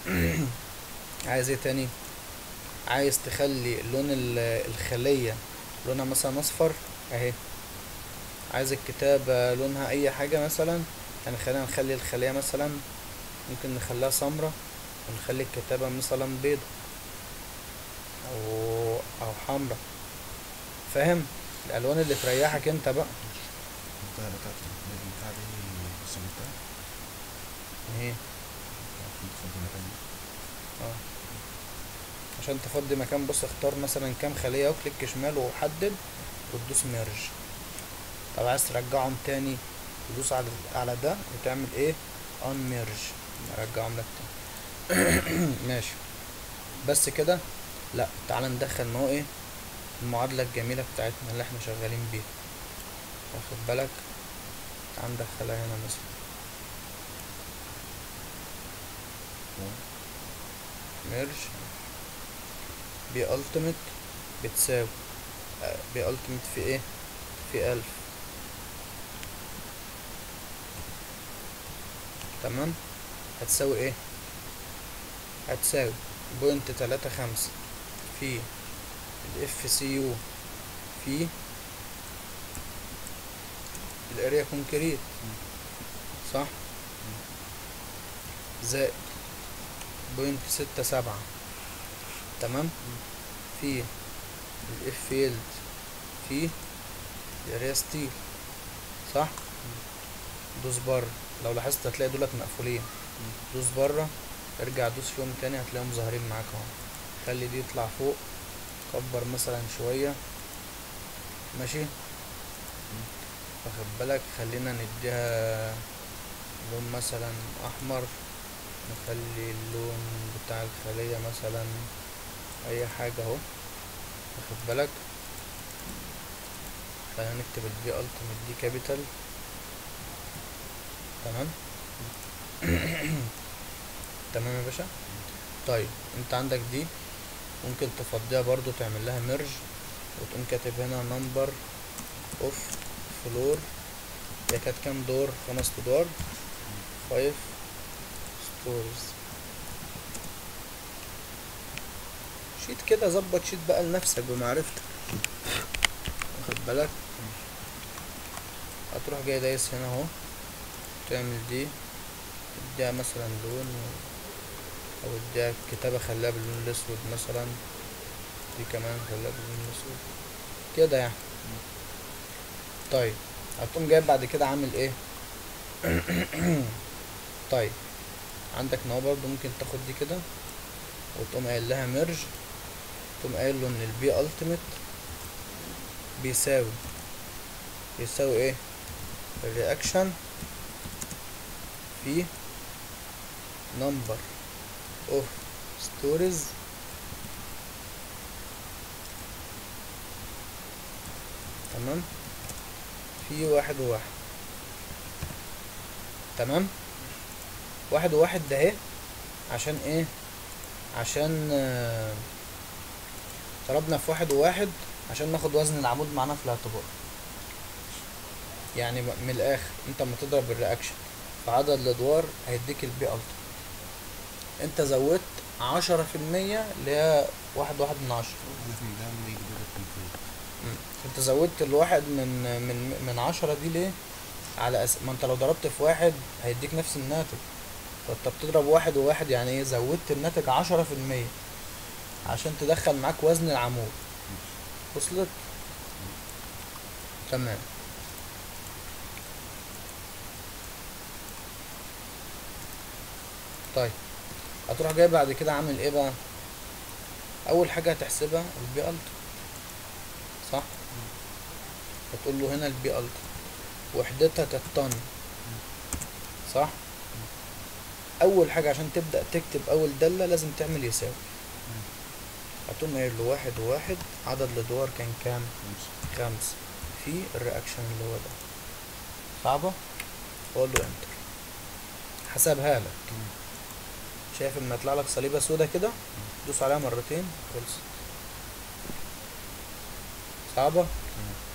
عايز ايه تاني عايز تخلي لون ال- الخلية لونها مثلا اصفر اهي عايز الكتابة لونها اي حاجة مثلا يعني خلينا نخلي الخلية مثلا ممكن نخليها سمرة ونخلي الكتابة مثلا بيضة او او حمرا فاهم الالوان اللي تريحك انت بقى البتاع بتاعت البتاع دي رسمتها اهي كنت فاضي مكان اه عشان تفضي مكان بص اختار مثلا كام خلية وكليك شمال وحدد وتدوس ميرج طب عايز ترجعهم تاني تدوس على على ده وتعمل ايه ان ميرج ارجعهم لك تاني ماشي بس كده لا تعال ندخل ما هو ايه المعادلة الجميلة بتاعتنا اللي احنا شغالين بيها واخد بالك تعال ندخلها هنا مثلا ميرج بي التيميت بتساوي آه، بي التيميت في ايه في الف تمام هتساوي ايه هتساوي بوينت تلاتة خمسة في الاف سي يو في الاريا كونكريت صح زائد بوينت ستة سبعة تمام في الاف فيلد في الاريا ستيل صح دوس بره لو لاحظت هتلاقي دولت مقفولين دوس بره ارجع دوس فيهم تاني هتلاقيهم ظاهرين معاك اهو خلي دي يطلع فوق كبر مثلا شوية ماشي واخد بالك خلينا نديها لون مثلا احمر نخلي اللون بتاع الخلية مثلا اي حاجة اهو واخد بالك خلينا نكتب البي التيميت دي كابيتال تمام تمام يا باشا طيب انت عندك دي ممكن تفضيها برضو تعمل لها ميرج وتقوم كاتب هنا نمبر اوف فلور هي كانت كام دور خمس ادوار فايف ستورز شيت كده ظبط شيت بقى لنفسك بمعرفتك واخد بالك هتروح جاي دايس هنا اهو تعمل دي تديها مثلا لون او اديها كتابة خليها باللون الاسود مثلا دي كمان خليها باللون الاسود كده يعني طيب هتقوم جايب بعد كده عامل ايه طيب عندك نوع برضه ممكن تاخد دي كده وتقوم قايل لها ميرج تقوم قايل له ان البي التيميت بيساوي بيساوي ايه الرياكشن في نمبر اوف ستوريز تمام في واحد وواحد تمام واحد وواحد ده اهي عشان ايه عشان آه، ضربنا في واحد وواحد عشان ناخد وزن العمود معانا في الاعتبار يعني م- من الاخر انت لما تضرب الرياكشن في عدد الادوار هيديك البي التر انت زودت عشرة في المية اللي هي واحد واحد من عشرة هدف من ده انه يجيب لك الكونكريت انت زودت الواحد من من من عشرة دي ليه على أس... ما انت لو ضربت في واحد هيديك نفس الناتج فانت بتضرب واحد وواحد يعني ايه زودت الناتج عشرة في المية عشان تدخل معاك وزن العمود وصلت تمام طيب هتروح جاي بعد كده عامل ايه بقى اول حاجه هتحسبها البي الت صح هتقول له هنا البي الت وحدتها كانت طن صح اول حاجه عشان تبدا تكتب اول داله لازم تعمل يساوي هتقوم قايل له واحد وواحد عدد الادوار كان كام خمسة خمسة في الرياكشن اللي هو ده صعبة اقول له انتر حسبها لك شايف اما يطلع لك صليبة سودا كده دوس عليها مرتين خلصت صعبة تمام